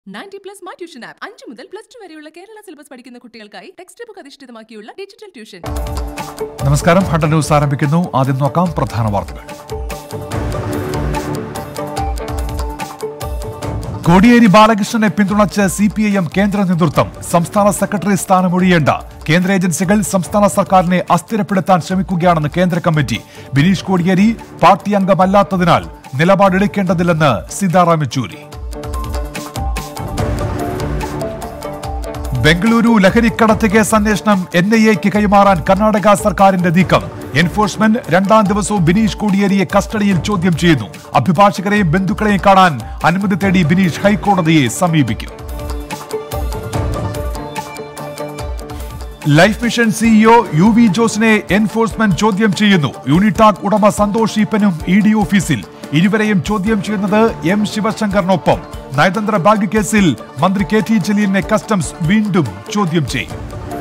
ninety plus my tuition app അഞ്ചു മുതൽ plus two വരെയുള്ള കേരള സിലബസ് പഠിക്കുന്ന കുട്ടികൾക്കായി ടെക്സ്റ്റ് ബുക്ക് അധിഷ്ഠിതമാക്കിയുള്ള ഡിജിറ്റൽ ട്യൂഷൻ നമസ്കാരം ഹണ്ട ന്യൂസ് ആരംഭിക്കുന്നു ആദ്യം നോക്കാം പ്രധാന വാർത്തകൾ കോടിയേരി ബാലകൃഷ്ണനെ പിന്തുണച്ച് സി പി ഐ എം കേന്ദ്ര നേതൃത്വം സംസ്ഥാന സെക്രട്ടറി സ്ഥാനമൊഴിയേണ്ട കേന്ദ്ര ഏജൻസികൾ സംസ്ഥാന സർക്കാരിനെ അസ്ഥിരപ്പെടുത്താൻ ശ്രമിക്കുകയാണെന്ന് കേന്ദ്ര കമ്മിറ്റി ബിനീഷ് കോടിയേരി പാർട്ടി അംഗമല്ലാത്തതിനാൽ നിലപാടെടുക്കേണ്ടതില്ലെന്ന് സീതാറാം യെച്ചൂരി ബംഗളൂരു ലഹരിക്കടത്ത് കേസ് അന്വേഷണം എൻ ഐ എക്ക് കൈമാറാൻ കർണാടക സർക്കാരിന്റെ നീക്കം എൻഫോഴ്സ്മെന്റ് രണ്ടാം ദിവസവും ബിനീഷ് കോടിയേരിയെ കസ്റ്റഡിയിൽ ചോദ്യം ചെയ്യുന്നു അഭിഭാഷകരെയും ബന്ധുക്കളെയും കാണാൻ അനുമതി തേടി ബിനീഷ് ഹൈക്കോടതിയെ സമീപിക്കും life mission CEO U V ജോസിനെ എൻഫോഴ്സ്മെന്റ് ചോദ്യം ചെയ്യുന്നു യൂണിടാക് ഉടമ സന്തോഷ് ഈപ്പനും ഇ ഡി ഓഫീസിൽ ഇരുവരെയും ചോദ്യം ചെയ്യുന്നത് എം ശിവശങ്കറിനൊപ്പം നയതന്ത്ര ബാഗ് കേസിൽ മന്ത്രി കെ ടി ജലീലിനെ കസ്റ്റംസ് വീണ്ടും ചോദ്യം ചെയ്യും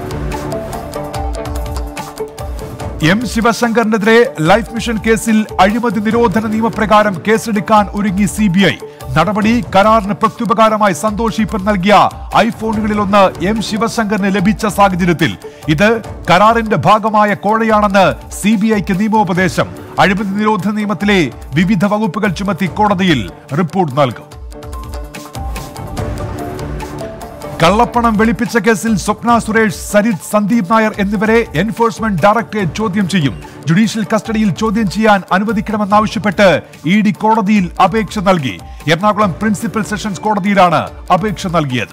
എം ശിവശങ്കറിനെതിരെ ലൈഫ് മിഷൻ കേസിൽ അഴിമതി നിരോധന നിയമപ്രകാരം കേസെടുക്കാൻ ഒരുങ്ങി സി ബി ഐ നടപടി കരാറിന് പ്രത്യുപകാരമായി സന്തോഷ് ഈപ്പൻ നൽകിയ ഐഫോണുകളിലൊന്ന് എം ശിവശങ്കറിന് ലഭിച്ച സാഹചര്യത്തിൽ ഇത് കരാറിന്റെ ഭാഗമായ കോഴയാണെന്ന് സി ബി ഐക്ക് നിയമോപദേശം അഴിമതി നിരോധന നിയമത്തിലെ വിവിധ വകുപ്പുകൾ ചുമത്തി കോടതിയിൽ റിപ്പോർട്ട് നൽകും കള്ളപ്പണം വെളുപ്പിച്ച കേസിൽ സ്വപ്ന സുരേഷ് സരിത് സന്ദീപ് നായർ എന്നിവരെ എൻഫോഴ്സ്മെന്റ് ഡയറക്ടറേറ്റ് ചോദ്യം ചെയ്യും ജുഡീഷ്യൽ കസ്റ്റഡിയിൽ ചോദ്യം ചെയ്യാൻ അനുവദിക്കണമെന്നാവശ്യപ്പെട്ട് ഇ ഡി കോടതിയിൽ അപേക്ഷ നൽകി എറണാകുളം പ്രിൻസിപ്പൽ സെഷൻസ് കോടതിയിലാണ് അപേക്ഷ നൽകിയത്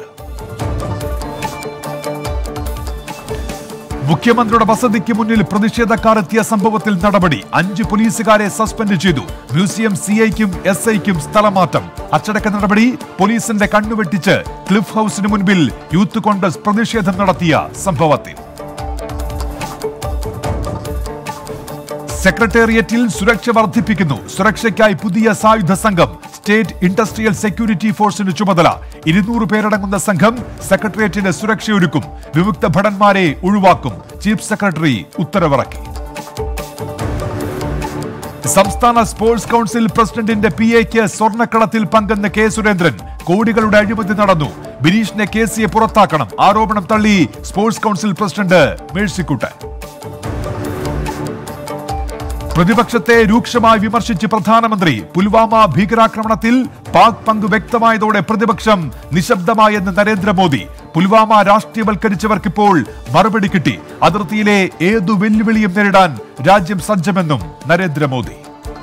മുഖ്യമന്ത്രിയുടെ വസതിക്ക് മുന്നിൽ പ്രതിഷേധക്കാർ എത്തിയ സംഭവത്തിൽ നടപടി അഞ്ച് പോലീസുകാരെ സസ്പെൻഡ് ചെയ്തു മ്യൂസിയം സിഐക്കും എസ് ഐക്കും സ്ഥലമാറ്റം അച്ചടക്ക നടപടി പോലീസിന്റെ കണ്ണുവെട്ടിച്ച് ക്ലിഫ് ഹൌസിന് മുൻപിൽ യൂത്ത് കോൺഗ്രസ് പ്രതിഷേധം നടത്തിയ സംഭവത്തിൽ സെക്രട്ടേറിയറ്റിൽ സുരക്ഷ വർദ്ധിപ്പിക്കുന്നു സുരക്ഷയ്ക്കായി പുതിയ സായുധ സംഘം സ്റ്റേറ്റ് ഇൻഡസ്ട്രിയൽ സെക്യൂരിറ്റി ഫോഴ്സിന് ചുമതല ഇരുന്നൂറ് പേരടങ്ങുന്ന സംഘം സെക്രട്ടേറിയറ്റിന് സുരക്ഷയൊരുക്കും വിമുക്ത ഭടന്മാരെ ഒഴിവാക്കും ചീഫ് സെക്രട്ടറി ഉത്തരവിറക്കി സംസ്ഥാന സ്പോർട്സ് കൗൺസിൽ പ്രസിഡന്റിന്റെ പി എക്ക് സ്വർണ്ണക്കടത്തിൽ പങ്കെന്ന് കെ സുരേന്ദ്രൻ കോടികളുടെ അഴിമതി നടന്നു ബിനീഷിനെ കെ സിയെ പുറത്താക്കണം ആരോപണം തള്ളി സ്പോർട്സ് കൗൺസിൽ പ്രസിഡന്റ് മേഴ്സിക്കുട്ടൻ പ്രതിപക്ഷത്തെ രൂക്ഷമായി വിമർശിച്ച് പ്രധാനമന്ത്രി പുൽവാമ ഭീകരാക്രമണത്തിൽ പാക് പങ്ക് വ്യക്തമായതോടെ പ്രതിപക്ഷം നിശബ്ദമായെന്ന് നരേന്ദ്രമോദി പുൽവാമ രാഷ്ട്രീയവൽക്കരിച്ചവർക്കിപ്പോൾ മറുപടി കിട്ടി അതിർത്തിയിലെ ഏതു വെല്ലുവിളിയും നേരിടാൻ രാജ്യം സജ്ജമെന്നും നരേന്ദ്രമോദി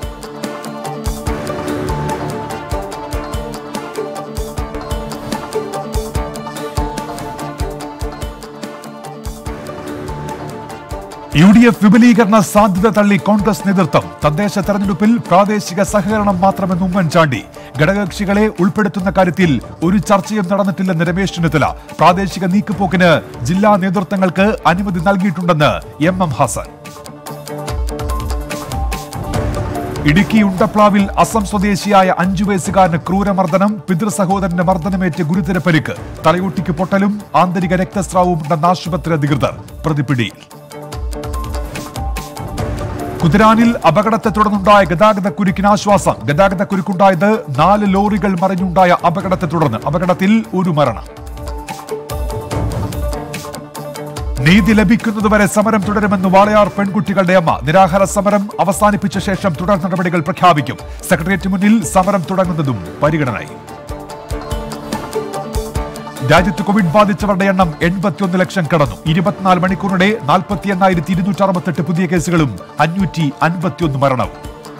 യു ഡി എഫ് വിപുലീകരണ സാധ്യത തള്ളി കോൺഗ്രസ് നേതൃത്വം തദ്ദേശ തെരഞ്ഞെടുപ്പിൽ പ്രാദേശിക സഹകരണം മാത്രമെന്ന് ഉമ്മൻചാണ്ടി ഘടകകക്ഷികളെ ഉൾപ്പെടുത്തുന്ന കാര്യത്തിൽ ഒരു ചർച്ചയും നടന്നിട്ടില്ലെന്ന് രമേശ് ചെന്നിത്തല പ്രാദേശിക നീക്കുപോക്കിന് ജില്ലാ നേതൃത്വങ്ങൾക്ക് അനുമതി നൽകിയിട്ടുണ്ടെന്ന് എം എം ഹസൻ ഇടുക്കി ഉണ്ടപ്ലാവിൽ അസം സ്വദേശിയായ അഞ്ചു വയസ്സുകാരന് ക്രൂരമർദ്ദനം പിതൃ സഹോദരന്റെ മർദ്ദനമേറ്റ് ഗുരുതര പരിക്ക് തലയൊട്ടിക്ക് പൊട്ടലും ആന്തരിക രക്തസ്രാവവും ഉണ്ടെന്ന് ആശുപത്രി അധികൃതർ പ്രതിപിടിയിൽ കുതിരാനിൽ അപകടത്തെ തുടർന്നുണ്ടായ ഗതാഗത കുരുക്കിന് ആശ്വാസം ഗതാഗത കുരുക്കുണ്ടായത് നാല് ലോറികൾ മറിഞ്ഞുണ്ടായ അപകടത്തെ തുടർന്ന് അപകടത്തിൽ ഒരു മരണം നീതി ലഭിക്കുന്നതുവരെ സമരം തുടരുമെന്ന് വാളയാർ പെൺകുട്ടികളുടെ അമ്മ നിരാഹാര സമരം അവസാനിപ്പിച്ച ശേഷം തുടർ നടപടികൾ പ്രഖ്യാപിക്കും സെക്രട്ടേറിയറ്റ് മുന്നിൽ സമരം തുടങ്ങുന്നതും പരിഗണനയിൽ രാജ്യത്ത് കോവിഡ് ബാധിച്ചവരുടെ എണ്ണം എൺപത്തിയൊന്ന് ലക്ഷം കടന്നു ഇരുപത്തിനാല് മണിക്കൂറിനിടെ നാൽപ്പത്തി എണ്ണായിരത്തി ഇരുന്നൂറ്റി അറുപത്തെട്ട് പുതിയ കേസുകളും അഞ്ഞൂറ്റി അൻപത്തിയൊന്ന് മരണവും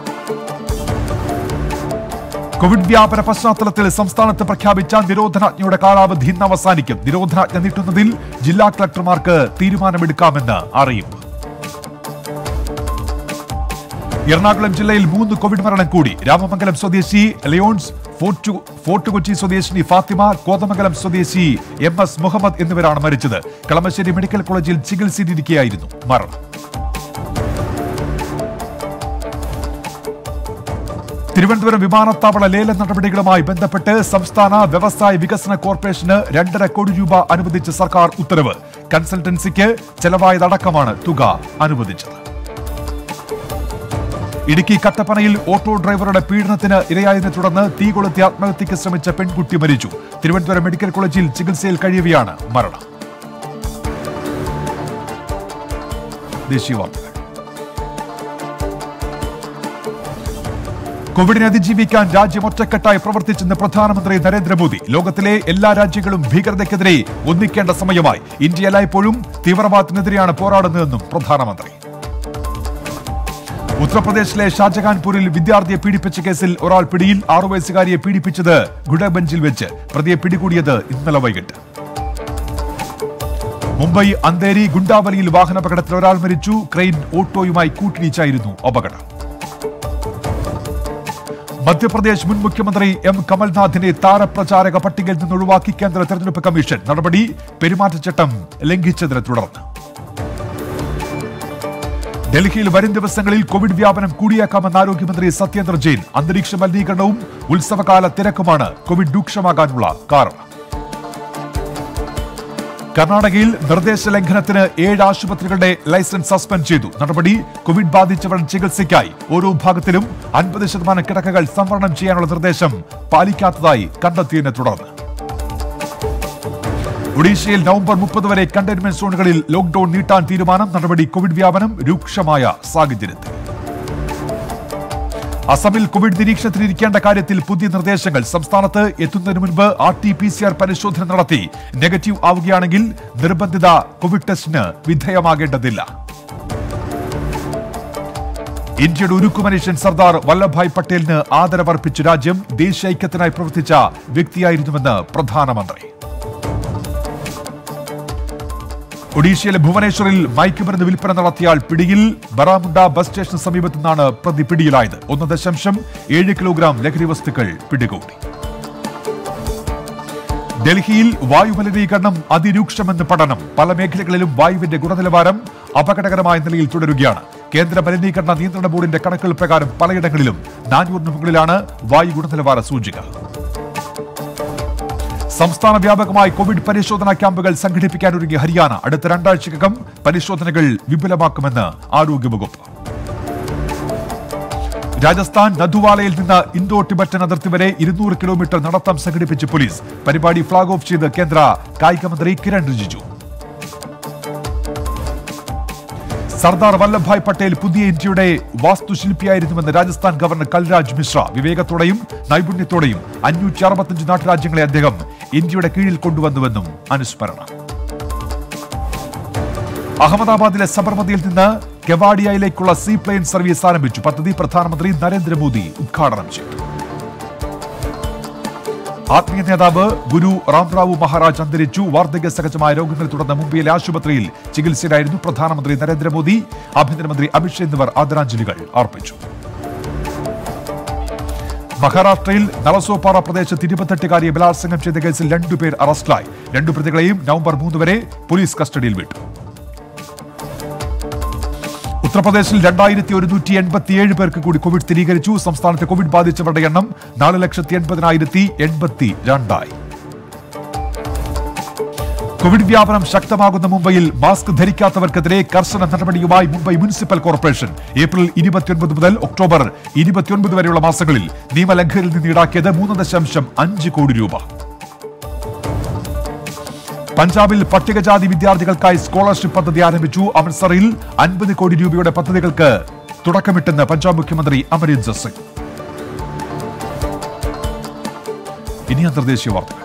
കോവിഡ് വ്യാപന പശ്ചാത്തലത്തിൽ സംസ്ഥാനത്ത് പ്രഖ്യാപിച്ച നിരോധനാജ്ഞയുടെ കാലാവധി ഇന്ന് അവസാനിക്കും നിരോധനാജ്ഞ നീട്ടുന്നതിൽ ജില്ലാ കളക്ടർമാർക്ക് തീരുമാനമെടുക്കാമെന്ന് അറിയിപ്പ് എറണാകുളം ജില്ലയിൽ മൂന്ന് കോവിഡ് മരണം കൂടി രാമമംഗലം സ്വദേശി ലിയോൺസ് ഫോർട്ട് ഫോർട്ട് കൊച്ചി സ്വദേശിനി ഫാത്തിമ കോതമംഗലം സ്വദേശി എം എസ് മുഹമ്മദ് എന്നിവരാണ് മരിച്ചത് കളമശ്ശേരി മെഡിക്കൽ കോളേജിൽ ചികിത്സയിലിരിക്കെയായിരുന്നു മരണം തിരുവനന്തപുരം വിമാനത്താവള ലേല നടപടികളുമായി ബന്ധപ്പെട്ട് സംസ്ഥാന വ്യവസായ വികസന കോർപ്പറേഷന് രണ്ടര കോടി രൂപ അനുവദിച്ച സർക്കാർ ഉത്തരവ് കൺസൾട്ടൻസിക്ക് ചെലവായതടക്കമാണ് തുക അനുവദിച്ചത് ഇടുക്കി കട്ടപ്പനയിൽ ഓട്ടോ ഡ്രൈവറുടെ പീഡനത്തിന് ഇരയായതിനെ തുടർന്ന് തീ കൊളുത്തി ആത്മഹത്യയ്ക്ക് ശ്രമിച്ച പെൺകുട്ടി മരിച്ചു തിരുവനന്തപുരം മെഡിക്കൽ കോളേജിൽ ചികിത്സയിൽ കഴിയവെയാണ് മരണം ദേശീയ വാർത്തകൾ കോവിഡിനെ അതിജീവിക്കാൻ രാജ്യം ഒറ്റക്കെട്ടായി പ്രവർത്തിച്ചെന്ന് പ്രധാനമന്ത്രി നരേന്ദ്രമോദി ലോകത്തിലെ എല്ലാ രാജ്യങ്ങളും ഭീകരതയ്ക്കെതിരെ ഒന്നിക്കേണ്ട സമയമായി ഇന്ത്യ എല്ലായ്പ്പോഴും തീവ്രവാദത്തിനെതിരെയാണ് പോരാടുന്നതെന്നും പ്രധാനമന്ത്രി ഉത്തർപ്രദേശിലെ ഷാജഹാൻപൂരിൽ വിദ്യാർത്ഥിയെ പീഡിപ്പിച്ച കേസിൽ ഒരാൾ പിടിയിൽ ആറു വയസ്സുകാരിയെ പീഡിപ്പിച്ചത് ഗുഡബഞ്ചിൽ വെച്ച് പ്രതിയെ പിടികൂടിയത് ഇന്നലെ വൈകിട്ട് മുംബൈ അന്തേരി ഗുണ്ടാവലിയിൽ വാഹനാപകടത്തിൽ ഒരാൾ മരിച്ചു ക്രെയിൻ ഓട്ടോയുമായി കൂട്ടിയിടിച്ചായിരുന്നു അപകടം മധ്യപ്രദേശ് മുൻ മുഖ്യമന്ത്രി എം കമൽനാഥിനെ താരപ്രചാരക പട്ടികയിൽ നിന്ന് ഒഴിവാക്കി കേന്ദ്ര തെരഞ്ഞെടുപ്പ് കമ്മീഷൻ നടപടി പെരുമാറ്റച്ചട്ടം ലംഘിച്ചതിനെ തുടർന്ന് ഡൽഹിയിൽ വരും ദിവസങ്ങളിൽ കോവിഡ് വ്യാപനം കൂടിയേക്കാമെന്ന് ആരോഗ്യമന്ത്രി സത്യേന്ദ്ര ജെയിൻ അന്തരീക്ഷ മലിനീകരണവും ഉത്സവകാല തിരക്കുമാണ് കോവിഡ് രൂക്ഷമാകാനുള്ള കാരണം കർണാടകയിൽ നിർദ്ദേശ ലംഘനത്തിന് ഏഴ് ആശുപത്രികളുടെ ലൈസൻസ് സസ്പെൻഡ് ചെയ്തു നടപടി കോവിഡ് ബാധിച്ചവരുടെ ചികിത്സയ്ക്കായി ഓരോ ഭാഗത്തിലും അൻപത് ശതമാനം കിടക്കകൾ സംവരണം ചെയ്യാനുള്ള നിർദ്ദേശം പാലിക്കാത്തതായി കണ്ടെത്തിയതിനെ തുടർന്ന് ഒഡീഷയിൽ നവംബർ മുപ്പത് വരെ കണ്ടെയ്ൻമെന്റ് സോണുകളിൽ ലോക്ഡൌൺ നീട്ടാൻ തീരുമാനം നടപടി കോവിഡ് വ്യാപനം രൂക്ഷമായ സാഹചര്യത്തിൽ അസമിൽ കോവിഡ് നിരീക്ഷണത്തിലിരിക്കേണ്ട കാര്യത്തിൽ പുതിയ നിർദ്ദേശങ്ങൾ സംസ്ഥാനത്ത് എത്തുന്നതിന് മുൻപ് R T P C R പരിശോധന നടത്തി നെഗറ്റീവ് ആവുകയാണെങ്കിൽ നിർബന്ധിത കോവിഡ് ടെസ്റ്റിന് വിധേയമാകേണ്ടതില്ല ഇന്ത്യയുടെ ഉരുക്കു മനുഷ്യൻ സർദാർ വല്ലഭായ് പട്ടേലിന് ആദരവർപ്പിച്ച് രാജ്യം ദേശീയ ഐക്യത്തിനായി പ്രവർത്തിച്ച വ്യക്തിയായിരുന്നുവെന്ന് പ്രധാനമന്ത്രി ഒഡീഷയിലെ ഭുവനേശ്വറിൽ മയക്കുമരുന്ന് വിൽപ്പന നടത്തിയാൽ പിടിയിൽ ബറാമുണ്ട ബസ് സ്റ്റേഷന് സമീപത്തു നിന്നാണ് പ്രതി പിടിയിലായത് ഒന്ന് ദശാംശം ഏഴ് കിലോഗ്രാം ലഹരി വസ്തുക്കൾ പിടികൂടി ഡൽഹിയിൽ വായുമലിനീകരണം അതിരൂക്ഷമെന്ന് പഠനം പല മേഖലകളിലും വായുവിന്റെ ഗുണനിലവാരം അപകടകരമായ നിലയിൽ തുടരുകയാണ് കേന്ദ്ര മലിനീകരണ നിയന്ത്രണ ബോർഡിന്റെ കണക്കുകൾ പ്രകാരം പലയിടങ്ങളിലും നാനൂറിന് മുകളിലാണ് വായു ഗുണനിലവാര സൂചിക സംസ്ഥാന വ്യാപകമായി കോവിഡ് പരിശോധനാ ക്യാമ്പുകൾ സംഘടിപ്പിക്കാനൊരുങ്ങിയ ഹരിയാന അടുത്ത രണ്ടാഴ്ചക്കകം പരിശോധനകൾ വിപുലമാക്കുമെന്ന് ആരോഗ്യവകുപ്പ് രാജസ്ഥാൻ നദുവാലയിൽ നിന്ന് ഇന്തോ ടിബറ്റൻ അതിർത്തി വരെ ഇരുന്നൂറ് കിലോമീറ്റർ നടത്തം സംഘടിപ്പിച്ച് പോലീസ് പരിപാടി ഫ്ളാഗ് ഓഫ് ചെയ്ത് കേന്ദ്ര കായിക മന്ത്രി കിരൺ റിജിജു സർദാർ വല്ലഭായ് പട്ടേൽ പുതിയ ഇന്ത്യയുടെ വാസ്തുശില്പിയായിരുന്നുവെന്ന് രാജസ്ഥാൻ ഗവർണർ കൽരാജ് മിശ്ര വിവേകത്തോടെയും നൈപുണ്യത്തോടെയും അഞ്ഞൂറ്റി അറുപത്തിയഞ്ച് നാട്ടുരാജ്യങ്ങളെ അദ്ദേഹം ഇന്ത്യയുടെ കീഴിൽ കൊണ്ടുവന്നുവെന്നും അനുസ്മരണം അഹമ്മദാബാദിലെ സബർമതിയിൽ നിന്ന് കെവാഡിയയിലേക്കുള്ള സീ പ്ലെയിൻ സർവീസ് ആരംഭിച്ചു പദ്ധതി പ്രധാനമന്ത്രി നരേന്ദ്രമോദി ഉദ്ഘാടനം ചെയ്തു ആത്മീയ നേതാവ് ഗുരു റാംറാവു മഹാരാജ് അന്തരിച്ചു വാർദ്ധക്യ സഹജമായ രോഗങ്ങളെ തുടർന്ന് മുംബൈയിലെ ആശുപത്രിയിൽ ചികിത്സയിലായിരുന്നു പ്രധാനമന്ത്രി നരേന്ദ്രമോദി ആഭ്യന്തരമന്ത്രി അമിത്ഷാ എന്നിവർ ആദരാഞ്ജലികൾ അർപ്പിച്ചു മഹാരാഷ്ട്രയിൽ നളസോപ്പാറ പ്രദേശത്ത് ഇരുപത്തെട്ടുകാരിയെ ബലാത്സംഗം ചെയ്ത കേസിൽ രണ്ടുപേർ അറസ്റ്റിലായി രണ്ടു പ്രതികളെയും നവംബർ മൂന്ന് വരെ പോലീസ് കസ്റ്റഡിയിൽ വിട്ടു ഉത്തർപ്രദേശിൽ രണ്ടായിരത്തി ഒരുന്നൂറ്റി എൺപത്തിയേഴ് പേർക്ക് കൂടി കോവിഡ് സ്ഥിരീകരിച്ചു സംസ്ഥാനത്ത് കോവിഡ് ബാധിച്ചവരുടെ എണ്ണം നാല് ലക്ഷത്തി എൺപതിനായിരത്തി എൺപത്തി രണ്ടായി കോവിഡ് വ്യാപനം ശക്തമാകുന്ന മുംബൈയിൽ മാസ്ക് ധരിക്കാത്തവർക്കെതിരെ കർശന നടപടിയുമായി മുംബൈ മുനിസിപ്പൽ കോർപ്പറേഷൻ ഏപ്രിൽ ഇരുപത്തിയൊൻപത് മുതൽ ഒക്ടോബർ ഇരുപത്തിയൊൻപത് വരെയുള്ള മാസങ്ങളിൽ നിയമലംഘകരിൽ നിന്ന് ഈടാക്കിയത് മൂന്ന് ദശാംശം അഞ്ച് കോടി രൂപ പഞ്ചാബിൽ പട്ടികജാതി വിദ്യാർത്ഥികൾക്കായി സ്കോളർഷിപ്പ് പദ്ധതി ആരംഭിച്ചു അമൃത്സറിൽ അൻപത് കോടി രൂപയുടെ പദ്ധതികൾക്ക് തുടക്കമിട്ടെന്ന് പഞ്ചാബ് മുഖ്യമന്ത്രി അമരീന്ദർ സിംഗ് ഇനി അന്തർദേശീയ വാർത്തകൾ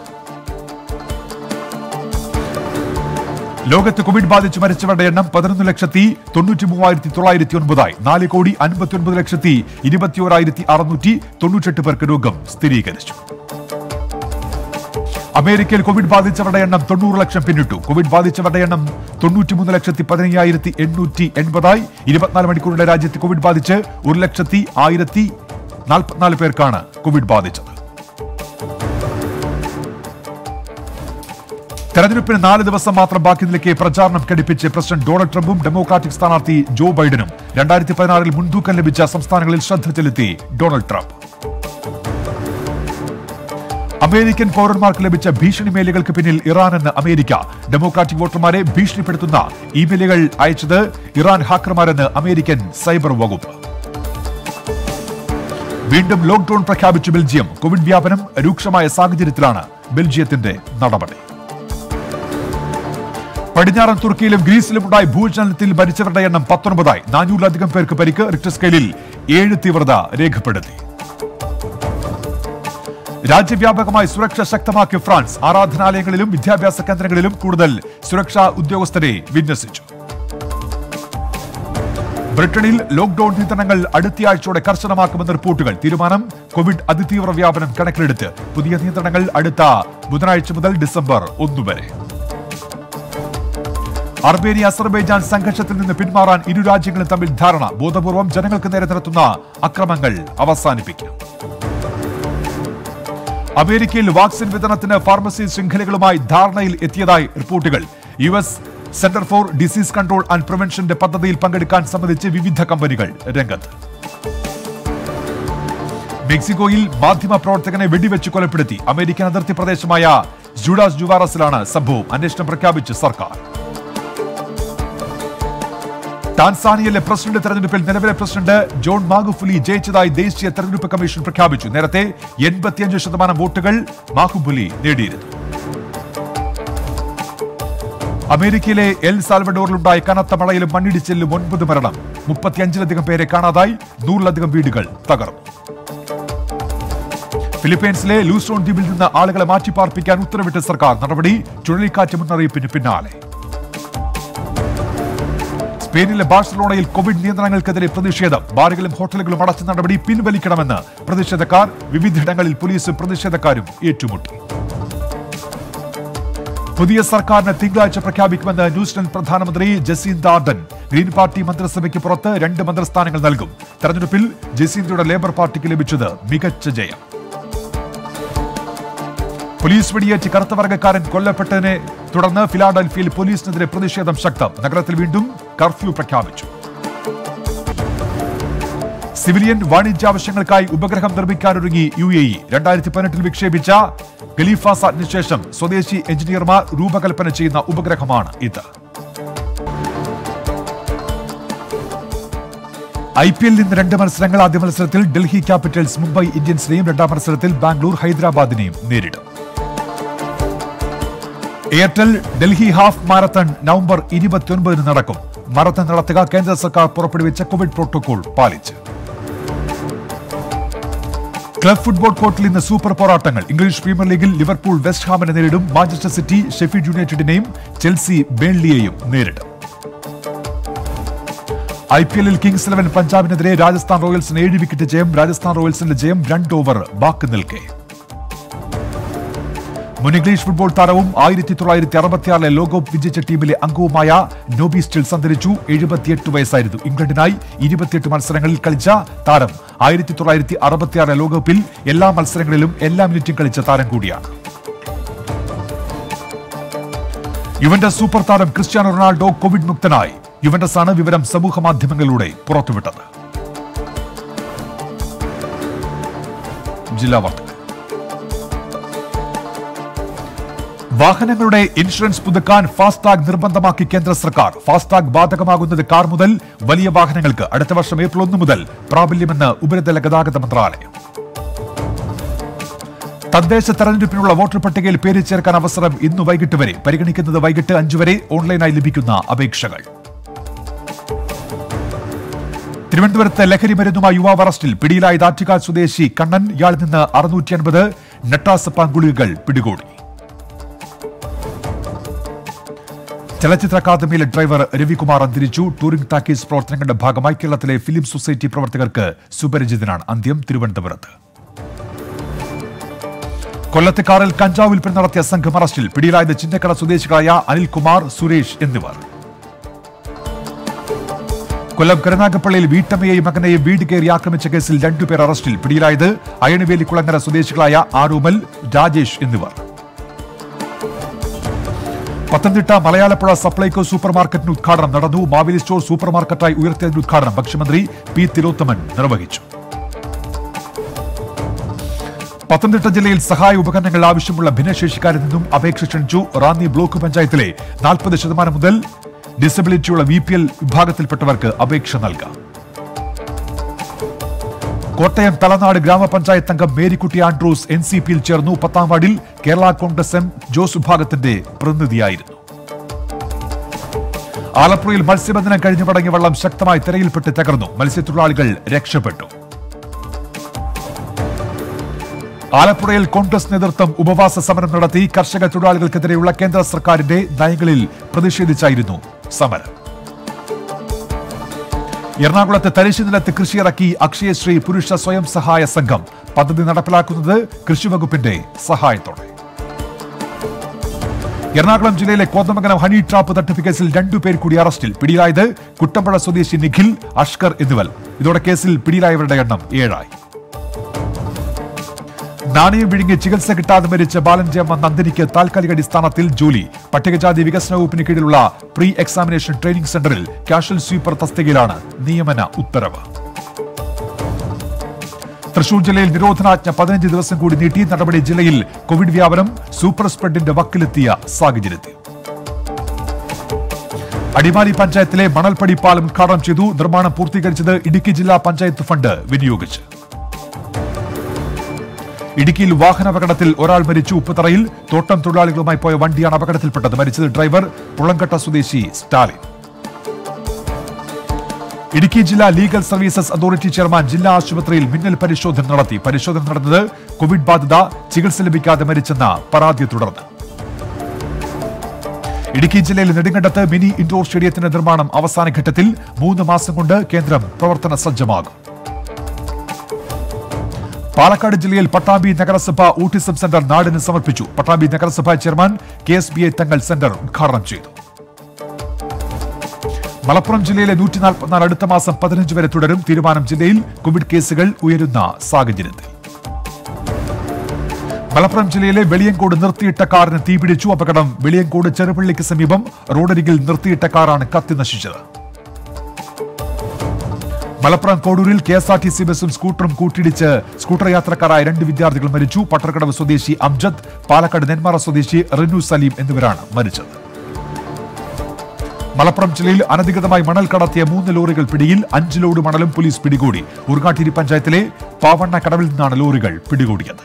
ലോകത്ത് കോവിഡ് ബാധിച്ച് മരിച്ചവരുടെ എണ്ണം പതിനൊന്ന് ലക്ഷത്തി തൊണ്ണൂറ്റി മൂവായിരത്തി തൊള്ളായിരത്തി ഒൻപതായി നാല് കോടി അൻപത്തി ഒൻപത് ലക്ഷത്തി ഇരുപത്തിയോരായിരത്തി അറുന്നൂറ്റി തൊണ്ണൂറ്റെട്ട് പേർക്ക് രോഗം സ്ഥിരീകരിച്ചു അമേരിക്കയിൽ കോവിഡ് ബാധിച്ചവരുടെ എണ്ണം തൊണ്ണൂറ് ലക്ഷം പിന്നിട്ടു കോവിഡ് ബാധിച്ചവരുടെ എണ്ണം തൊണ്ണൂറ്റിമൂന്ന് ലക്ഷത്തി പതിനയ്യായിരത്തി എണ്ണൂറ്റി എൺപതായി ഇരുപത്തിനാല് മണിക്കൂറിന്റെ രാജ്യത്ത് കോവിഡ് ബാധിച്ച് ഒരു ലക്ഷത്തി ആയിരത്തി നാൽപ്പത്തിനാല് പേർക്കാണ് കോവിഡ് ബാധിച്ചത് തെരഞ്ഞെടുപ്പിന് നാല് ദിവസം മാത്രം ബാക്കി നിൽക്കെ പ്രചാരണം ഘടിപ്പിച്ച് പ്രസിഡന്റ് ഡൊണാൾഡ് ട്രംപും ഡെമോക്രാറ്റിക് സ്ഥാനാർത്ഥി ജോ ബൈഡനും രണ്ടായിരത്തി പതിനാറിൽ മുൻതൂക്കം ലഭിച്ച സംസ്ഥാനങ്ങളിൽ ശ്രദ്ധ ചെലുത്തി ഡൊണാൾഡ് ട്രംപ് അമേരിക്കൻ പൗരന്മാർക്ക് ലഭിച്ച ഭീഷണി മെയിലുകൾക്ക് പിന്നിൽ ഇറാൻ എന്ന് അമേരിക്ക ഡെമോക്രാറ്റിക് വോട്ടർമാരെ ഭീഷണിപ്പെടുത്തുന്ന ഇമെയിലുകൾ അയച്ചത് ഇറാൻ ഹാക്കർമാരെന്ന് അമേരിക്കൻ സൈബർ വകുപ്പ് വീണ്ടും ലോക്ഡൌൺ പ്രഖ്യാപിച്ചു ബെൽജിയം കോവിഡ് വ്യാപനം രൂക്ഷമായ സാഹചര്യത്തിലാണ് ബെൽജിയത്തിന്റെ നടപടി പടിഞ്ഞാറൻ തുർക്കിയിലും ഗ്രീസിലും ഉണ്ടായ ഭൂചലനത്തിൽ മരിച്ചവരുടെ എണ്ണം പത്തൊൻപതായി നാനൂറിലധികം പേർക്ക് പരിക്ക് റിക്ടർ സ്കെയിലിൽ ഏഴ് തീവ്രത രേഖപ്പെടുത്തി രാജ്യവ്യാപകമായി സുരക്ഷ ശക്തമാക്കിയ ഫ്രാൻസ് ആരാധനാലയങ്ങളിലും വിദ്യാഭ്യാസ കേന്ദ്രങ്ങളിലും കൂടുതൽ സുരക്ഷാ ഉദ്യോഗസ്ഥരെ വിന്യസിച്ചു ബ്രിട്ടനിൽ ലോക്ഡൌൺ നിയന്ത്രണങ്ങൾ അടുത്തയാഴ്ചയോടെ കർശനമാക്കുമെന്ന റിപ്പോർട്ടുകൾ തീരുമാനം കോവിഡ് അതിതീവ്ര വ്യാപനം കണക്കിലെടുത്ത് പുതിയ നിയന്ത്രണങ്ങൾ അടുത്ത ബുധനാഴ്ച മുതൽ ഡിസംബർ ഒന്ന് വരെ അർമേനിയ അസർബൈജാൻ സംഘർഷത്തിൽ നിന്ന് പിന്മാറാൻ ഇരു രാജ്യങ്ങളും തമ്മിൽ ധാരണ ബോധപൂർവം ജനങ്ങൾക്ക് നേരെ നടത്തുന്ന അക്രമങ്ങൾ അവസാനിപ്പിക്കും അമേരിക്കയിൽ വാക്സിൻ വിതരണത്തിന് ഫാർമസി ശൃംഖലകളുമായി ധാരണയിൽ എത്തിയതായി റിപ്പോർട്ടുകൾ U S centre for disease control and പ്രിവെൻഷന്റെ പദ്ധതിയിൽ പങ്കെടുക്കാൻ സംബന്ധിച്ച് വിവിധ കമ്പനികൾ രംഗത്ത് മെക്സിക്കോയിൽ മാധ്യമ പ്രവർത്തകനെ വെടിവെച്ച് കൊലപ്പെടുത്തി അമേരിക്കൻ അതിർത്തി പ്രദേശമായ ജുഡാസ് ജുവാറസിലാണ് സംഭവം അന്വേഷണം പ്രഖ്യാപിച്ച് സർക്കാർ ടാൻസാനിയയിലെ പ്രസിഡന്റ് തെരഞ്ഞെടുപ്പിൽ നിലവിലെ പ്രസിഡന്റ് ജോൺ മാഗുഫുലി ജയിച്ചതായി ദേശീയ തെരഞ്ഞെടുപ്പ് കമ്മീഷൻ പ്രഖ്യാപിച്ചു നേരത്തെ എൺപത്തിയഞ്ച് ശതമാനം വോട്ടുകൾ മാഹുബുലി നേടിയിരുന്നു അമേരിക്കയിലെ എൽ സാൽവഡോറിലുണ്ടായ കനത്ത മഴയിലും മണ്ണിടിച്ചിലും ഒൻപത് മരണം മുപ്പത്തിയഞ്ചിലധികം പേരെ കാണാതായി നൂറിലധികം വീടുകൾ തകർന്നു ഫിലിപ്പീൻസിലെ ലൂസോൺ ദ്വീപിൽ നിന്ന് ആളുകളെ മാറ്റിപ്പാർപ്പിക്കാൻ ഉത്തരവിട്ട സർക്കാർ നടപടി ചുഴലിക്കാറ്റ് മുന്നറിയിപ്പിന് പിന്നാലെ സ്പെയിനിലെ ബാഴ്സലോണയിൽ കോവിഡ് നിയന്ത്രണങ്ങൾക്കെതിരെ പ്രതിഷേധം ബാറുകളും ഹോട്ടലുകളും അടച്ച നടപടി പിൻവലിക്കണമെന്ന് പ്രതിഷേധക്കാർ വിവിധയിടങ്ങളിൽ പോലീസും പ്രതിഷേധക്കാരും ഏറ്റുമുട്ടി പുതിയ സർക്കാരിന് തിങ്കളാഴ്ച പ്രഖ്യാപിക്കുമെന്ന് ന്യൂസിലൻഡ് പ്രധാനമന്ത്രി ജസീന്ത ആർഡൻ ഗ്രീൻ പാർട്ടി മന്ത്രിസഭയ്ക്ക് പുറത്ത് രണ്ട് മന്ത്രിസ്ഥാനങ്ങൾ നൽകും തെരഞ്ഞെടുപ്പിൽ ജസീന്തയുടെ ലേബർ പാർട്ടിക്ക് ലഭിച്ചത് മികച്ച ജയം പോലീസ് വെടിയേറ്റ് കറുത്ത വർഗ്ഗക്കാരൻ കൊല്ലപ്പെട്ടതിനെ തുടർന്ന് ഫിലാഡൽഫിയയിൽ പോലീസിനെതിരെ പ്രതിഷേധം ശക്തം നഗരത്തിൽ വീണ്ടും കർഫ്യൂ പ്രഖ്യാപിച്ചു സിവിലിയൻ വാണിജ്യാവശ്യങ്ങൾക്കായി ഉപഗ്രഹം നിർമ്മിക്കാനൊരുങ്ങി യു എ ഇ രണ്ടായിരത്തി പതിനെട്ടിൽ വിക്ഷേപിച്ച ഖലീഫ സാറ്റിന് ശേഷം സ്വദേശി എഞ്ചിനീയർമാർ രൂപകൽപ്പന ചെയ്യുന്ന ഉപഗ്രഹമാണ് ഇത് ഐ പി എല്ലിൽ ഇന്ന് രണ്ട് മത്സരങ്ങൾ ആദ്യ മത്സരത്തിൽ ഡൽഹി ക്യാപിറ്റൽസ് മുംബൈ ഇന്ത്യൻസിനെയും രണ്ടാം മത്സരത്തിൽ ബാംഗ്ലൂർ ഹൈദരാബാദിനെയും നേരിടും Airtel Delhi half marathon November ഇരുപത്തിയൊൻപതിന് നടക്കും മാരത്തൺ നടത്തുക കേന്ദ്ര സർക്കാർ പുറപ്പെടുവിച്ച കോവിഡ് പ്രോട്ടോകോൾ പാലിച്ച് ക്ലബ് ഫുട്ബോൾ കോർട്ടിൽ ഇന്ന് സൂപ്പർ പോരാട്ടങ്ങൾ ഇംഗ്ലീഷ് പ്രീമിയർ ലീഗിൽ ലിവർപൂൾ വെസ്റ്റ് ഹാമിനെ നേരിടും മാഞ്ചസ്റ്റർ സിറ്റി ഷെഫീൽഡ് യുണൈറ്റഡിനെയും ചെൽസി ബേൺലിയെയും നേരിടും ഐ പി എല്ലിൽ കിങ്സ് ഇലവൻ പഞ്ചാബിനെതിരെ രാജസ്ഥാൻ റോയൽസിന് ഏഴ് വിക്കറ്റ് ജയം രാജസ്ഥാൻ റോയൽസിന്റെ ജയം രണ്ട് ഓവർ ബാക്കി നിൽക്കെ മുൻ ഇംഗ്ലീഷ് ഫുട്ബോൾ താരവും ആയിരത്തി തൊള്ളായിരത്തി അറുപത്തിയാറിലെ ലോകകപ്പ് വിജയിച്ച ടീമിലെ അംഗവുമായ നോബി സ്റ്റിൽസ് അന്തരിച്ചു എഴുപത്തിയെട്ട് വയസ്സായിരുന്നു ഇംഗ്ലണ്ടിനായി ഇരുപത്തിയെട്ട് മത്സരങ്ങളിൽ കളിച്ച താരം ആയിരത്തി തൊള്ളായിരത്തി അറുപത്തിയാറിലെ ലോകകപ്പിൽ എല്ലാ മത്സരങ്ങളിലും എല്ലാ മിനിറ്റും കളിച്ച താരം കൂടിയാണ് യുവന്റസ് സൂപ്പർ താരം ക്രിസ്ത്യാനോ റൊണാൾഡോ കോവിഡ് മുക്തനായി യുവന്റസ് ആണ് വിവരം സമൂഹ മാധ്യമങ്ങളിലൂടെ പുറത്തുവിട്ടത് ജില്ലാ വാർത്തകൾ വാഹനങ്ങളുടെ ഇൻഷുറൻസ് പുതുക്കാൻ ഫാസ്ടാഗ് നിർബന്ധമാക്കി കേന്ദ്ര സർക്കാർ ഫാസ്ടാഗ് ബാധകമാകുന്നത് കാർ മുതൽ വലിയ വാഹനങ്ങൾക്ക് അടുത്ത വർഷം ഏപ്രിൽ ഒന്ന് മുതൽ പ്രാബല്യമെന്ന് ഉപരിതല ഗതാഗത മന്ത്രാലയം തദ്ദേശ തെരഞ്ഞെടുപ്പിനുള്ള വോട്ടർ പട്ടികയിൽ പേര് ചേർക്കാൻ അവസരം ഇന്ന് വൈകിട്ട് വരെ പരിഗണിക്കുന്നത് വൈകിട്ട് അഞ്ചു വരെ ഓൺലൈനായി ലഭിക്കുന്ന അപേക്ഷകൾ തിരുവനന്തപുരത്ത് ലഹരി മരുന്നുമായി യുവാവ് അറസ്റ്റിൽ പിടിയിലായ ആറ്റുകാൽ സ്വദേശി കണ്ണൻ ഇയാളിൽ നിന്ന് അറുന്നൂറ്റി അൻപത് നെട്ടാസപ്പാൻ ഗുളികകൾ പിടികൂടി ചലച്ചിത്ര അക്കാദമിയിലെ ഡ്രൈവർ രവികുമാർ അന്തരിച്ചു ടൂറിംഗ് ടാക്കീസ് പ്രവർത്തനങ്ങളുടെ ഭാഗമായി കേരളത്തിലെ ഫിലിം സൊസൈറ്റി പ്രവർത്തകർക്ക് സുപരിചിതനാണ് അന്ത്യം തിരുവനന്തപുരത്ത് കൊല്ലത്തെ കാറിൽ കഞ്ചാവ് വിൽപ്പന നടത്തിയ സംഘം അറസ്റ്റിൽ പിടിയിലായത് ചിന്നക്കട സ്വദേശികളായ അനിൽകുമാർ സുരേഷ് എന്നിവർ കൊല്ലം കരുനാഗപ്പള്ളിയിൽ വീട്ടമ്മയെയും മകനെയും വീട് കയറി ആക്രമിച്ച കേസിൽ രണ്ടുപേർ അറസ്റ്റിൽ പിടിയിലായത് അയണവേലി കുളങ്ങര സ്വദേശികളായ ആറൂമൽ രാജേഷ് എന്നിവർ പത്തനംതിട്ട മലയാളപ്പുഴ സപ്ലൈകോ സൂപ്പർ മാർക്കറ്റിന് ഉദ്ഘാടനം നടന്നു മാവേലി സ്റ്റോർ സൂപ്പർ മാർക്കറ്റായി ഉയർത്തിയതിന്റെ ഉദ്ഘാടനം ഭക്ഷ്യമന്ത്രി പി തിലോത്തമൻ നിർവഹിച്ചു പത്തനംതിട്ട ജില്ലയിൽ സഹായ ഉപകരണങ്ങൾ ആവശ്യമുള്ള ഭിന്നശേഷിക്കാരിൽ നിന്നും അപേക്ഷ ക്ഷണിച്ചു റാന്നി ബ്ലോക്ക് പഞ്ചായത്തിലെ നാൽപ്പത് ശതമാനം മുതൽ ഡിസബിലിറ്റിയുള്ള വി പി എൽ വിഭാഗത്തിൽപ്പെട്ടവർക്ക് അപേക്ഷ നൽകാം കോട്ടയം തലനാട് ഗ്രാമപഞ്ചായത്ത് അംഗം മേരിക്കുട്ടി ആൻഡ്രൂസ് എൻ സി പിയിൽ ചേർന്നു പത്താം വാർഡിൽ കേരള കോൺഗ്രസ് എം ജോസ് വിഭാഗത്തിന്റെ പ്രതിനിധിയായിരുന്നു ആലപ്പുഴയിൽ മത്സ്യബന്ധനം കഴിഞ്ഞു മടങ്ങിയ വെള്ളം ശക്തമായി തിരയിൽപ്പെട്ട് തകർന്നു മത്സ്യത്തൊഴിലാളികൾ രക്ഷപ്പെട്ടു ആലപ്പുഴയിൽ കോൺഗ്രസ് നേതൃത്വം ഉപവാസ സമരം നടത്തി കർഷക തൊഴിലാളികൾക്കെതിരെയുള്ള കേന്ദ്ര സർക്കാരിന്റെ നയങ്ങളിൽ പ്രതിഷേധിച്ചായിരുന്നു സമരം എറണാകുളത്ത് തരിശു നിലത്ത് കൃഷിയിറക്കി അക്ഷയശ്രീ പുരുഷ സ്വയം സഹായ സംഘം പദ്ധതി നടപ്പിലാക്കുന്നത് കൃഷിവകുപ്പിന്റെ സഹായത്തോടെ എറണാകുളം ജില്ലയിലെ കോതമംഗലം ഹണി ട്രാപ്പ് തട്ടിപ്പ് കേസിൽ രണ്ടുപേർ കൂടി അറസ്റ്റിൽ പിടിയിലായത് കുട്ടമ്പഴ സ്വദേശി നിഖിൽ അഷ്കർ എന്നിവർ ഇതോടെ കേസിൽ പിടിയിലായവരുടെ എണ്ണം ഏഴായി നാണയം വിഴുങ്ങി ചികിത്സ കിട്ടാതെ മരിച്ച ബാലൻജയമ്മ നന്ദിനിക്ക് താൽക്കാലിക അടിസ്ഥാനത്തിൽ ജോലി പട്ടികജാതി വികസന വകുപ്പിന് കീഴിലുള്ള പ്രീ എക്സാമിനേഷൻ ട്രെയിനിംഗ് സെന്ററിൽ കാഷ്വൽ സ്വീപ്പർ തസ്തികയിലാണ് നിയമന ഉത്തരവ് തൃശൂർ ജില്ലയിൽ നിരോധനാജ്ഞ പതിനഞ്ച് ദിവസം കൂടി നീട്ടി നടപടി ജില്ലയിൽ കോവിഡ് വ്യാപനം സൂപ്പർ സ്പ്രെഡിന്റെ വക്കിലെത്തിയ സാഹചര്യത്തിൽ അടിമാലി പഞ്ചായത്തിലെ മണൽപ്പടി പാലം ഉദ്ഘാടനം ചെയ്തു നിർമ്മാണം പൂർത്തീകരിച്ചത് ഇടുക്കി ജില്ലാ പഞ്ചായത്ത് ഫണ്ട് വിനിയോഗിച്ച് ഇടുക്കിയിൽ വാഹനാപകടത്തിൽ ഒരാൾ മരിച്ചു ഉപ്പുതറയിൽ തോട്ടം തൊഴിലാളികളുമായി പോയ വണ്ടിയാണ് അപകടത്തിൽപ്പെട്ടത് മരിച്ചത് ഡ്രൈവർ പുളങ്കട്ട സ്വദേശി സ്റ്റാലിൻ ഇടുക്കി ജില്ലാ ലീഗൽ സർവീസസ് അതോറിറ്റി ചെയർമാൻ ജില്ലാ ആശുപത്രിയിൽ മിന്നൽ പരിശോധന നടത്തി പരിശോധന നടന്നത് കോവിഡ് ബാധിത ചികിത്സ ലഭിക്കാതെ മരിച്ചെന്ന പരാതിയെ തുടർന്ന് ഇടുക്കി ജില്ലയിൽ നെടുങ്കണ്ടത്ത് മിനി ഇൻഡോർ സ്റ്റേഡിയത്തിന്റെ നിർമ്മാണം അവസാന ഘട്ടത്തിൽ മൂന്ന് മാസം കൊണ്ട് കേന്ദ്രം പ്രവർത്തന സജ്ജമാകും പാലക്കാട് ജില്ലയിൽ പട്ടാമ്പി നഗരസഭ ഓട്ടിസം സെന്റർ നാടിന് സമർപ്പിച്ചു പട്ടാമ്പി നഗരസഭാ chairman K S B I Thangal centre ഉദ്ഘാടനം ചെയ്തു മലപ്പുറം ജില്ലയിലെ നൂറ്റി നാൽപ്പത്തിനാല് അടുത്ത മാസം പതിനഞ്ച് വരെ തുടരും തീരുമാനം ജില്ലയിൽ കോവിഡ് കേസുകൾ ഉയരുന്ന സാഹചര്യത്തിൽ മലപ്പുറം ജില്ലയിലെ വെളിയങ്കോട് നിർത്തിയിട്ട കാറിന് തീപിടിച്ചു അപകടം വെളിയങ്കോട് ചെറുപള്ളിക്ക് സമീപം റോഡരികിൽ നിർത്തിയിട്ട കാറാണ് കത്തി നശിച്ചത് മലപ്പുറം കോഡൂരിൽ K S R T C ബസും സ്കൂട്ടറും കൂട്ടിയിടിച്ച് സ്കൂട്ടർ യാത്രക്കാരായ രണ്ട് വിദ്യാർത്ഥികൾ മരിച്ചു പട്ടർക്കടവ് സ്വദേശി അംജദ് പാലക്കാട് നെന്മാറ സ്വദേശി റിനു സലീം എന്നിവരാണ് മരിച്ചത് മലപ്പുറം ജില്ലയിൽ അനധികൃതമായി മണൽ കടത്തിയ മൂന്ന് ലോറികൾ പിടിയിൽ അഞ്ച് ലോഡ് മണലും പോലീസ് പിടികൂടി ഉറുകാട്ടിരി പഞ്ചായത്തിലെ പാവണ്ണ കടവിൽ നിന്നാണ് ലോറികൾ പിടികൂടിയത്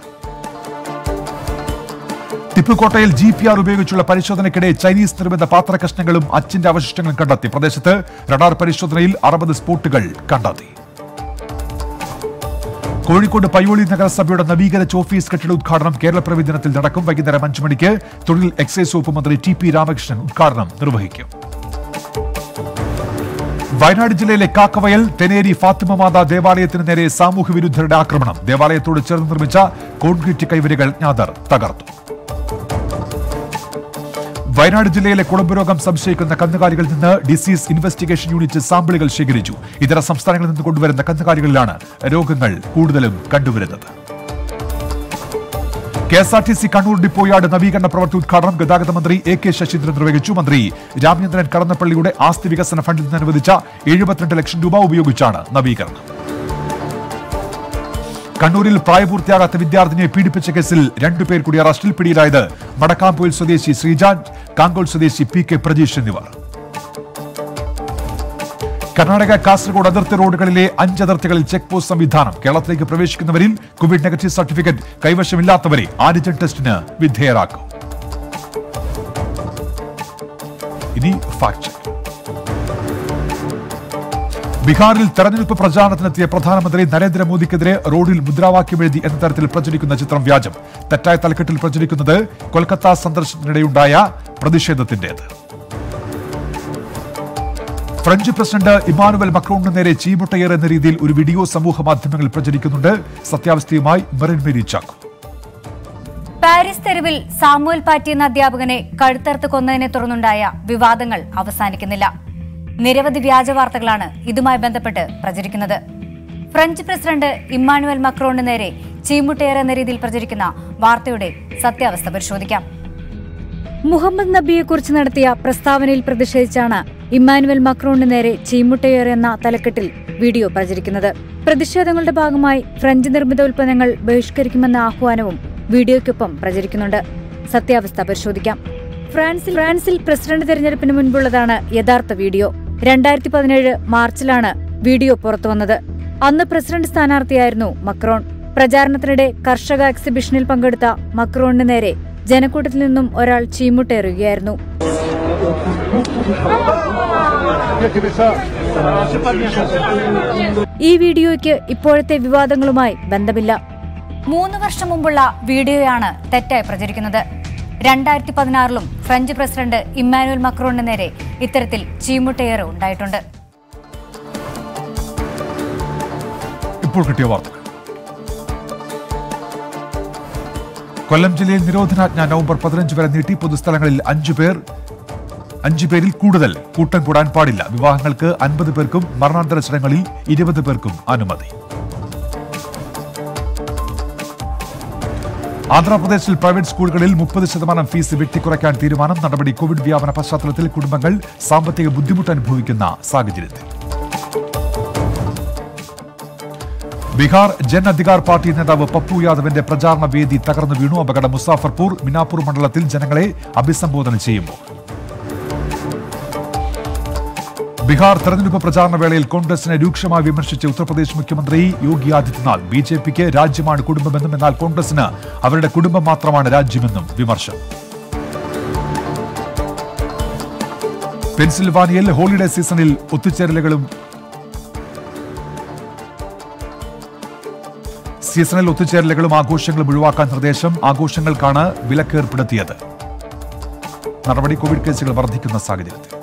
ടിപ്പുകോട്ടയിൽ ജി പി ആർ ഉപയോഗിച്ചുള്ള പരിശോധനയ്ക്കിടെ ചൈനീസ് നിർമ്മിത പാത്രകഷ്ണങ്ങളും അച്ചിന്റെ അവശിഷ്ടങ്ങളും കണ്ടെത്തി പ്രദേശത്ത് റഡാർ പരിശോധനയിൽ അറുപത് സ്പോട്ടുകൾ കണ്ടെത്തി കോഴിക്കോട് പയ്യോളി നഗരസഭയുടെ നവീകരിച്ച ഓഫീസ് കെട്ടിട ഉദ്ഘാടനം കേരളപ്പിറവി ദിനത്തിൽ നടക്കും വൈകുന്നേരം അഞ്ചു മണിക്ക് തൊഴിൽ എക്സൈസ് വകുപ്പ് മന്ത്രി ടി പി രാമകൃഷ്ണൻ ഉദ്ഘാടനം നിർവഹിക്കും വയനാട് ജില്ലയിലെ കാക്കവയൽ തെനേരി ഫാത്തിമ മാതാ ദേവാലയത്തിന് നേരെ സാമൂഹ്യ വിരുദ്ധരുടെ ആക്രമണം ദേവാലയത്തോട് ചേർന്ന് നിർമ്മിച്ച കോൺക്രീറ്റ് കൈവരികൾ ജ്ഞാതർ തകർത്തു വയനാട് ജില്ലയിലെ കുളമ്പ് രോഗം സംശയിക്കുന്ന കന്നുകാലികളിൽ നിന്ന് ഡിസീസ് ഇൻവെസ്റ്റിഗേഷൻ യൂണിറ്റ് സാമ്പിളുകൾ ശേഖരിച്ചു ഇതര സംസ്ഥാനങ്ങളിൽ നിന്ന് കൊണ്ടുവരുന്ന കന്നുകാലികളിലാണ് രോഗങ്ങൾ കൂടുതലും കണ്ടുവരുന്നത് K S R T C Kannur depot yard നവീകരണ പ്രവൃത്തി ഉദ്ഘാടനം ഗതാഗത മന്ത്രി എ കെ ശശീന്ദ്രൻ നിർവഹിച്ചു മന്ത്രി രാമചന്ദ്രൻ കടന്നപ്പള്ളിയുടെ ആസ്തി വികസന ഫണ്ടിൽ നിന്ന് അനുവദിച്ച എഴുപത്തിരണ്ട് ലക്ഷം രൂപ ഉപയോഗിച്ചാണ് നവീകരണം കണ്ണൂരിൽ പ്രായപൂർത്തിയാകാത്ത വിദ്യാർത്ഥിനിയെ പീഡിപ്പിച്ച കേസിൽ രണ്ടുപേർ കൂടി അറസ്റ്റിൽ പിടിയിലായത് മടക്കാംപോയിൽ സ്വദേശി ശ്രീജാൻ കാങ്കോൾ സ്വദേശി പി കെ പ്രജീഷ് എന്നിവർ കർണാടക കാസർഗോഡ് അതിർത്തി റോഡുകളിലെ അഞ്ച് അതിർത്തികളിൽ ചെക്ക് പോസ്റ്റ് സംവിധാനം കേരളത്തിലേക്ക് പ്രവേശിക്കുന്നവരിൽ കോവിഡ് നെഗറ്റീവ് സർട്ടിഫിക്കറ്റ് കൈവശമില്ലാത്തവരെ ആന്റിജൻ ടെസ്റ്റിന് വിധേയരാക്കും ഇനി ഫാക്ട് ചെക്ക് ബീഹാറിൽ തെരഞ്ഞെടുപ്പ് പ്രചാരണത്തിനെത്തിയ പ്രധാനമന്ത്രി നരേന്ദ്രമോദിക്കെതിരെ റോഡിൽ മുദ്രാവാക്യം എഴുതി എന്ന തരത്തിൽ പ്രചരിക്കുന്ന ചിത്രം വ്യാജം തെറ്റായ തലക്കെട്ടിൽ പ്രചരിക്കുന്നത് കൊൽക്കത്ത സന്ദർശനത്തിനിടെയുണ്ടായ പ്രതിഷേധത്തിന്റേത് ഫ്രഞ്ച് പ്രസിഡന്റ് ഇമാനുവൽ മക്രോണിന് നേരെ ചീമുട്ടയേർ എന്ന രീതിയിൽ ഒരു വീഡിയോ സമൂഹ മാധ്യമങ്ങളിൽ പ്രചരിക്കുന്നുണ്ട് സത്യാവസ്ഥയുമായി മെറിൻ മേരി ചാക്കോ പാരീസ് തെരുവിൽ സാമുവൽ പാറ്റി എന്ന അധ്യാപകനെ കഴുത്തറുത്ത് കൊന്നതിനെ തുടർന്നുണ്ടായ വിവാദങ്ങൾ അവസാനിക്കുന്നില്ല നിരവധി വ്യാജ വാർത്തകളാണ് ഇതുമായി ബന്ധപ്പെട്ട് പ്രചരിക്കുന്നത് ഫ്രഞ്ച് പ്രസിഡന്റ് ഇമ്മാനുവൽ മക്രോണിന് നേരെ ചീമുട്ടയേർ എന്ന രീതിയിൽ പ്രചരിക്കുന്ന വാർത്തയുടെ സത്യാവസ്ഥ പരിശോധിക്കാം മുഹമ്മദ് നബിയെക്കുറിച്ച് നടത്തിയ പ്രസ്താവനയിൽ പ്രതിഷേധിച്ചാണ് ഇമ്മാനുവൽ മക്രോണിന് നേരെ ചീമുട്ടയേർ എന്ന തലക്കെട്ടിൽ വീഡിയോ പ്രചരിക്കുന്നത് പ്രതിഷേധങ്ങളുടെ ഭാഗമായി ഫ്രഞ്ച് നിർമ്മിത ഉൽപ്പന്നങ്ങൾ ബഹിഷ്കരിക്കുമെന്ന ആഹ്വാനവും വീഡിയോയ്ക്കൊപ്പം പ്രചരിക്കുന്നുണ്ട് സത്യാവസ്ഥ പരിശോധിക്കാം ഫ്രാൻസിൽ ഫ്രാൻസിൽ പ്രസിഡന്റ് തെരഞ്ഞെടുപ്പിന് മുൻപുള്ളതാണ് യഥാർത്ഥ വീഡിയോ രണ്ടായിരത്തി പതിനേഴ് മാർച്ചിലാണ് വീഡിയോ പുറത്തുവന്നത് അന്ന് പ്രസിഡന്റ് സ്ഥാനാർത്ഥിയായിരുന്നു മക്രോൺ പ്രചാരണത്തിനിടെ കർഷക എക്സിബിഷനിൽ പങ്കെടുത്ത മക്രോണിന് നേരെ ജനക്കൂട്ടത്തിൽ നിന്നും ഒരാൾ ചീമുട്ടേറുകയായിരുന്നു ഈ വീഡിയോയ്ക്ക് ഇപ്പോഴത്തെ വിവാദങ്ങളുമായി ബന്ധമില്ല മൂന്ന് വർഷം മുമ്പുള്ള വീഡിയോയാണ് തെറ്റായി പ്രചരിക്കുന്നത് രണ്ടായിരത്തി പതിനാറിലും ഫ്രഞ്ച് പ്രസിഡന്റ് ഇമ്മാനുവൽ മക്രോണിന് നേരെ ഇത്തരത്തിൽ ചീമുട്ടയേറ് ഉണ്ടായിട്ടുണ്ട് ഇപ്പോൾ കിട്ടിയ വാർത്തകൾ കൊല്ലം ജില്ലയിൽ നിരോധനാജ്ഞ നവംബർ പതിനഞ്ച് വരെ നീട്ടി പൊതുസ്ഥലങ്ങളിൽ അഞ്ചു പേർ അഞ്ചു പേരിൽ കൂടുതൽ കൂട്ടം കൂടാൻ പാടില്ല വിവാഹങ്ങൾക്ക് അൻപത് പേർക്കും മരണാന്തര ചടങ്ങുകളിൽ ഇരുപത് പേർക്കും അനുമതി ആന്ധ്രാപ്രദേശിൽ പ്രൈവറ്റ് സ്കൂളുകളിൽ മുപ്പത് ശതമാനം ഫീസ് വെട്ടിക്കുറയ്ക്കാൻ തീരുമാനം നടപടി കോവിഡ് വ്യാപന പശ്ചാത്തലത്തിൽ കുടുംബങ്ങൾ സാമ്പത്തിക ബുദ്ധിമുട്ട് അനുഭവിക്കുന്ന സാഹചര്യത്തിൽ ബീഹാർ ജൻ അധികാർ പാർട്ടി നേതാവ് പപ്പു യാദവിന്റെ പ്രചാരണ വേദി തകർന്നു വീണു അപകടം മുസാഫർപൂർ മിനാപൂർ മണ്ഡലത്തിൽ ജനങ്ങളെ അഭിസംബോധന ചെയ്യുമ്പോൾ ബീഹാർ തെരഞ്ഞെടുപ്പ് പ്രചാരണ വേളയിൽ കോൺഗ്രസിനെ രൂക്ഷമായി വിമർശിച്ച ഉത്തർപ്രദേശ് മുഖ്യമന്ത്രി യോഗി ആദിത്യനാഥ് ബി ജെ പിക്ക് രാജ്യമാണ് കുടുംബമെന്നും എന്നാൽ കോൺഗ്രസിന് അവരുടെ കുടുംബം മാത്രമാണ് രാജ്യമെന്നും വിമർശനം പെൻസിൽവാനിയയിൽ ഹോളിഡേ സീസണിൽ ഒത്തുചേരലുകളും സീസണിൽ ഒത്തുചേരലുകളും ആഘോഷങ്ങളും ഒഴിവാക്കാൻ നിർദ്ദേശം ആഘോഷങ്ങൾക്കാണ് വിലക്കേർപ്പെടുത്തിയത് നടപടി കോവിഡ് കേസുകൾ വർദ്ധിക്കുന്ന സാഹചര്യത്തിൽ